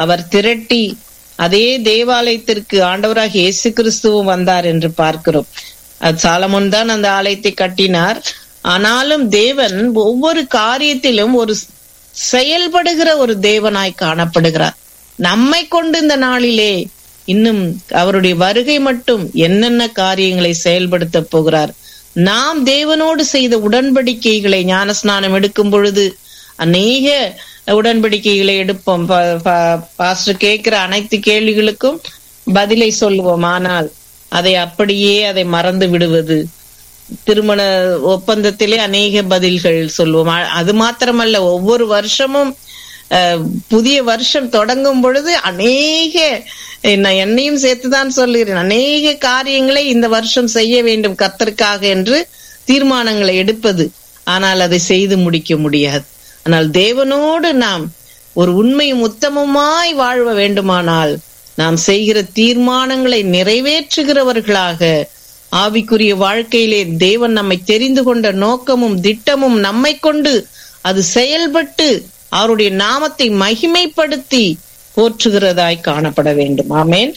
அவர் திரட்டி அதே தேவாலயத்திற்கு ஆண்டவராக இயேசு கிறிஸ்துவும் வந்தார் என்று பார்க்கிறோம் அது சாலமோன் தான் அந்த ஆலயத்தை கட்டினார் ஆனாலும் தேவன் ஒவ்வொரு காரியத்திலும் ஒரு செயல்படுகிற ஒரு தேவனாய் காணப்படுகிறார் நம்மை கொண்டு இந்த நாளிலே இன்னும் அவருடைய வருகை மட்டும் என்னென்ன காரியங்களை செயல்படுத்த போகிறார் நாம் தேவனோடு செய்த உடன்படிக்கைகளை ஞானஸ்நானம் எடுக்கும் பொழுது அநேக உடன்படிக்கைகளை எடுப்போம் பாஸ்டர் கேட்கிற அனைத்து கேள்விகளுக்கும் பதிலை சொல்லுவோம் ஆனால் அதை அப்படியே அதை மறந்து விடுவது திருமண ஒப்பந்தத்திலே அநேக பதில்கள் சொல்லுவோம் அது மாத்திரமல்ல ஒவ்வொரு வருஷமும் புதிய வருஷம் தொடங்கும் பொழுது அநேக நான் என்னையும் சேர்த்துதான் சொல்லுகிறேன் அநேக காரியங்களை இந்த வருஷம் செய்ய வேண்டும் கத்தருக்காக என்று தீர்மானங்களை எடுப்பது ஆனால் அதை செய்து முடிக்க முடியாது ஆனால் தேவனோடு நாம் ஒரு உண்மையும் உத்தமமாய் வாழ வேண்டுமானால் நாம் செய்கிற தீர்மானங்களை நிறைவேற்றுகிறவர்களாக ஆவிக்குரிய வாழ்க்கையிலே தேவன் நம்மை தெரிந்து கொண்ட நோக்கமும் திட்டமும் நம்மை கொண்டு அது செயல்பட்டு அவருடைய நாமத்தை மகிமைப்படுத்தி போற்றுகிறதாய் காணப்பட வேண்டும் ஆமேன்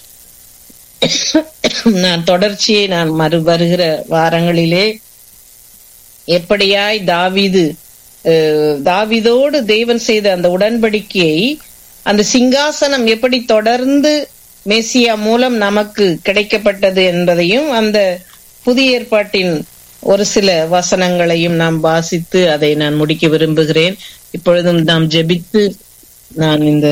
நான் தொடர்ச்சியை நான் மறு வருகிற வாரங்களிலே எப்படியாய் தாவிது தாவிதோடு தேவன் செய்த அந்த உடன்படிக்கையை அந்த சிங்காசனம் எப்படி தொடர்ந்து மேசியா மூலம் நமக்கு கிடைக்கப்பட்டது என்பதையும் அந்த புதிய ஏற்பாட்டின் ஒரு சில வசனங்களையும் நாம் வாசித்து அதை நான் முடிக்க விரும்புகிறேன் இப்பொழுதும் நாம் ஜெபித்து நான் இந்த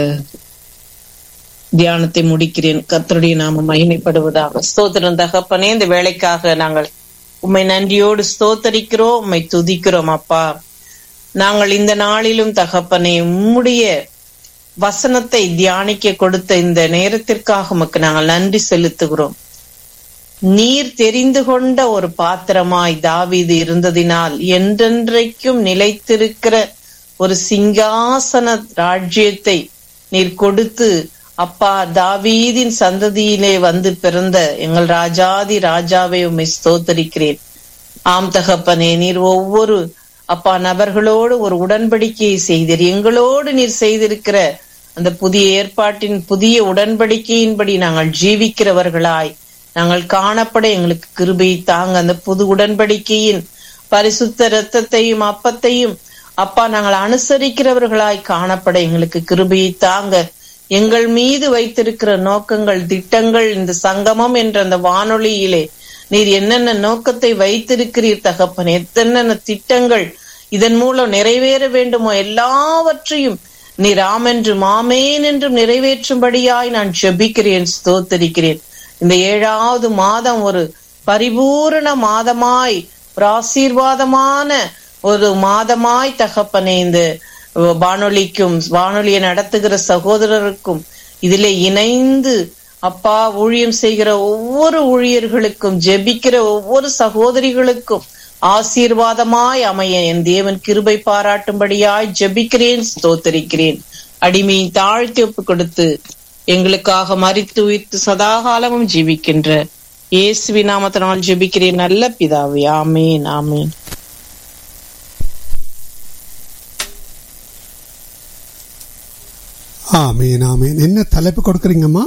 தியானத்தை முடிக்கிறேன் கத்தருடைய நாம மகிமைப்படுவதாக ஸ்தோத்திரம் தகப்பனே இந்த வேலைக்காக நாங்கள் உம்மை நன்றியோடு ஸ்தோத்தரிக்கிறோம் உம்மை துதிக்கிறோம் அப்பா நாங்கள் இந்த நாளிலும் தகப்பனே உம்முடைய வசனத்தை தியானிக்க கொடுத்த இந்த நேரத்திற்காக உமக்கு நாங்கள் நன்றி செலுத்துகிறோம் நீர் தெரிந்து கொண்ட ஒரு பாத்திரமாய் தாவீது இருந்ததினால் என்றென்றைக்கும் நிலைத்திருக்கிற ஒரு சிங்காசன ராஜ்யத்தை நீர் கொடுத்து அப்பா தாவீதின் சந்ததியிலே வந்து பிறந்த எங்கள் ராஜாதி ராஜாவை உம்மை ஸ்தோத்தரிக்கிறேன் ஆம் தகப்பனே நீர் ஒவ்வொரு அப்பா நபர்களோடு ஒரு உடன்படிக்கையை செய்தீர் எங்களோடு நீர் செய்திருக்கிற அந்த புதிய ஏற்பாட்டின் புதிய உடன்படிக்கையின்படி நாங்கள் ஜீவிக்கிறவர்களாய் நாங்கள் காணப்பட எங்களுக்கு கிருபை தாங்க அந்த புது உடன்படிக்கையின் பரிசுத்த இரத்தத்தையும் அப்பத்தையும் அப்பா நாங்கள் அனுசரிக்கிறவர்களாய் காணப்பட எங்களுக்கு கிருபையை தாங்க எங்கள் மீது வைத்திருக்கிற நோக்கங்கள் திட்டங்கள் இந்த சங்கமம் என்ற அந்த வானொலியிலே நீர் என்னென்ன நோக்கத்தை வைத்திருக்கிறீர் தகப்பன் எத்தென்ன திட்டங்கள் இதன் மூலம் நிறைவேற வேண்டுமோ எல்லாவற்றையும் நீர் ஆமென்றும் ஆமேன் என்றும் நிறைவேற்றும்படியாய் நான் ஜெபிக்கிறேன் ஸ்தோத்தரிக்கிறேன் இந்த ஏழாவது மாதம் ஒரு பரிபூரண மாதமாய் ஒரு ஆசீர்வாதமான ஒரு மாதமாய் தகப்பனே இந்த வானொலிக்கும் வானொலியை நடத்துகிற சகோதரருக்கும் இதிலே இணைந்து அப்பா ஊழியம் செய்கிற ஒவ்வொரு ஊழியர்களுக்கும் ஜெபிக்கிற ஒவ்வொரு சகோதரிகளுக்கும் ஆசீர்வாதமாய் அமைய என் தேவன் கிருபை பாராட்டும்படியாய் ஜெபிக்கிறேன் ஸ்தோத்தரிக்கிறேன் அடிமையை தாழ்த்தி ஒப்பு கொடுத்து எங்களுக்காக மறித்து உயிர்த்து சதாகாலமும் ஜீவிக்கின்ற இயேசுவி நாமத்தினால் ஜெபிக்கிறேன் நல்ல பிதாவே ஆமேன் ஆமேன் ஆமீன் ஆமீன் என்ன தலைப்பு கொடுக்குறீங்கம்மா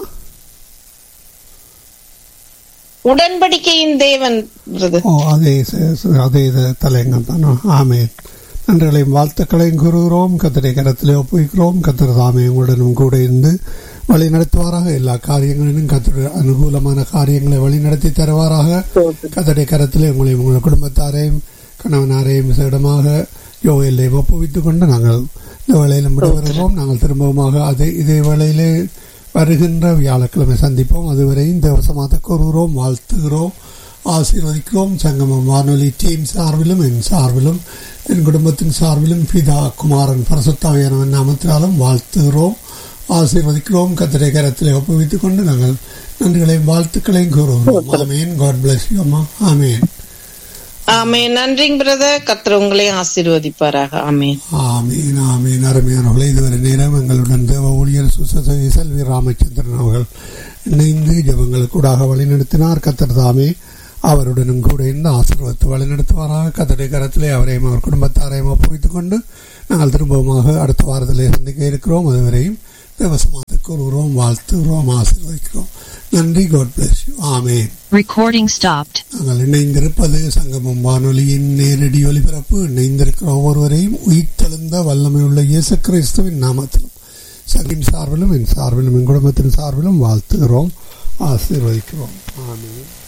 உடன்படிக்கையின் தேவன் brother. ஓ அதே ச- ச- அதே இது தலைங்க தானோ ஆமீன் நன்றிகளையும் வாழ்த்துக்களையும் கூறுகிறோம் கத்தரை கரத்திலே ஒப்புவிக்கிறோம் கத்தர் தாமே உங்களுடனும் கூட இருந்து வழி நடத்துவாராக எல்லா காரியங்களிலும் கத்தர் அனுகூலமான காரியங்களை வழி நடத்தி தருவாராக கத்தரை கரத்திலே உங்களையும் உங்கள் குடும்பத்தாரையும் கணவனாரையும் விசேடமாக யோகையிலையும் ஒப்புவித்துக் கொண்டு நாங்கள் இந்த வேளையிலும் விடைபெறுகிறோம் நாங்கள் திரும்பவுமாக அதே இதே வேளையிலே வருகின்ற வியாழக்கிழமை சந்திப்போம் அதுவரை இந்த வருஷமாக கூறுகிறோம் வாழ்த்துகிறோம் ஆசீர்வதிக்கிறோம் சங்கமம் வானொலி டீம் சார்பிலும் என் சார்பிலும் என் குடும்பத்தின் சார்பிலும் பிதா குமாரன் பரசுத்தாவியானவன் நாமத்தினாலும் வாழ்த்துகிறோம் ஆசீர்வதிக்கிறோம் கத்திரை கரத்திலே ஒப்புவித்துக் கொண்டு நாங்கள் நன்றிகளையும் வாழ்த்துக்களையும் கூறுகிறோம் ஆமேன் காட் பிளஸ் யூ அம்மா ஆமேன் ஆமேன் நன்றிங்க பிரதர் கர்த்தர் உங்களையும் ஆசீர்வதிப்பாராக ஆமேன் ஆமீன் ஆமீன் அருமையானவர்களே இதுவரை நேரம் எங்களுடன் தேவ ஊழியர் சுசதி செல்வி ராமச்சந்திரன் அவர்கள் இணைந்து ஜபங்களுக்கூடாக வழிநடத்தினார் கத்தர் தாமே அவருடனும் கூட இருந்து ஆசீர்வத்து வழிநடத்துவாராக கத்தடை கரத்திலே அவரையும் அவர் குடும்பத்தாரையும் ஒப்புவித்துக் கொண்டு நாங்கள் திரும்பவுமாக அடுத்த வாரத்திலே சந்திக்க இருக்கிறோம் அதுவரையும் தேவசமாத்தை கூறுகிறோம் வாழ்த்துகிறோம் ஆசீர்வதிக்கிறோம் நன்றி God bless you amen Recording stopped. நாங்கள் இணைந்திருப்பது சங்கமம் வானொலியின் நேரடி ஒலிபரப்பு இணைந்திருக்கிற ஒவ்வொருவரையும் உயிர்த்தெழுந்த வல்லமை உள்ள இயேசு கிறிஸ்துவின் நாமத்திலும் சங்கின் சார்பிலும் என் சார்பிலும் என் குடும்பத்தின் சார்பிலும் வாழ்த்துகிறோம் ஆசீர்வதிக்கிறோம் ஆமேன்